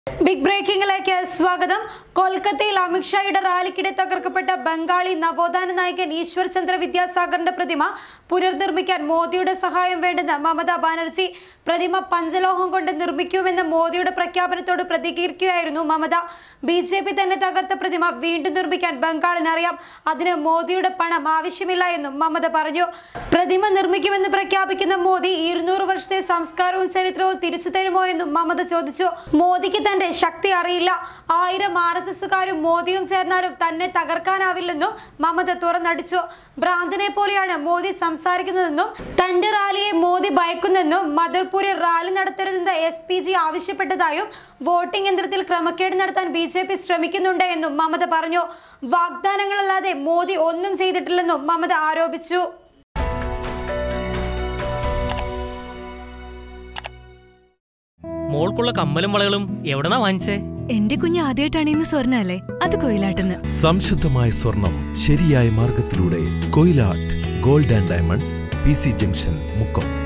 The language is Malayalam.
ബിഗ് ബ്രേക്കിംഗിലേക്ക് സ്വാഗതം കൊൽക്കത്തയിൽ അമിത്ഷായുടെ റാലിക്കിടെ തകർക്കപ്പെട്ട ബംഗാളി നവോത്ഥാന നായകൻ ഈശ്വർ ചന്ദ്ര വിദ്യാസാഗറിന്റെ പ്രതിമ പുനർനിർമ്മിക്കാൻ മോദിയുടെ സഹായം വേണ്ടെന്ന് മമതാ ബാനർജി പ്രതിമ പഞ്ചലോഹം കൊണ്ട് നിർമ്മിക്കുമെന്ന മോദിയുടെ പ്രഖ്യാപനത്തോട് പ്രതികരിക്കുകയായിരുന്നു മമത ബി ജെ പി തന്നെ തകർത്ത പ്രതിമ വീണ്ടും നിർമ്മിക്കാൻ ബംഗാളിനറിയാം അതിന് മോദിയുടെ പണം ആവശ്യമില്ല എന്നും മമത പറഞ്ഞു പ്രതിമ നിർമ്മിക്കുമെന്ന് പ്രഖ്യാപിക്കുന്ന മോദി ഇരുന്നൂറ് വർഷത്തെ സംസ്കാരവും ചരിത്രവും തിരിച്ചു തരുമോ എന്നും മമത ചോദിച്ചു മോദിക്ക് തന്റെ ശക്തി അറിയില്ല ആയിരം ആർ എസ് എസുകാരും മോദിയും ചേർന്നാലും തന്നെ തകർക്കാനാവില്ലെന്നും മമത തുറന്നടിച്ചു ഭ്രാന്തനെ പോലെയാണ് മോദി സംസാരിക്കുന്നതെന്നും തന്റെ റാലിയെ മോദി ഭയക്കുന്നെന്നും മദർപൂരിൽ റാലി നടത്തരുതെന്ന് എസ് പി ജി ആവശ്യപ്പെട്ടതായും വോട്ടിംഗ് യന്ത്രത്തിൽ ക്രമക്കേട് നടത്താൻ ബി ജെ പി ശ്രമിക്കുന്നുണ്ട് എന്നും മമത പറഞ്ഞു വാഗ്ദാനങ്ങളല്ലാതെ മോദി ഒന്നും ചെയ്തിട്ടില്ലെന്നും മമത ആരോപിച്ചു മോൾക്കുള്ള കമ്മലും വളകളും എവിടെന്നാ വാങ്ങിച്ചേ എന്റെ കുഞ്ഞ് ആദ്യമായിട്ടാണ് ഇന്ന് സ്വർണ്ണ അല്ലേ അത് കൊയിലാട്ടെന്ന് സംശുദ്ധമായ സ്വർണം ശരിയായ മാർഗത്തിലൂടെ Koyilatt gold and diamonds P C junction Mukkam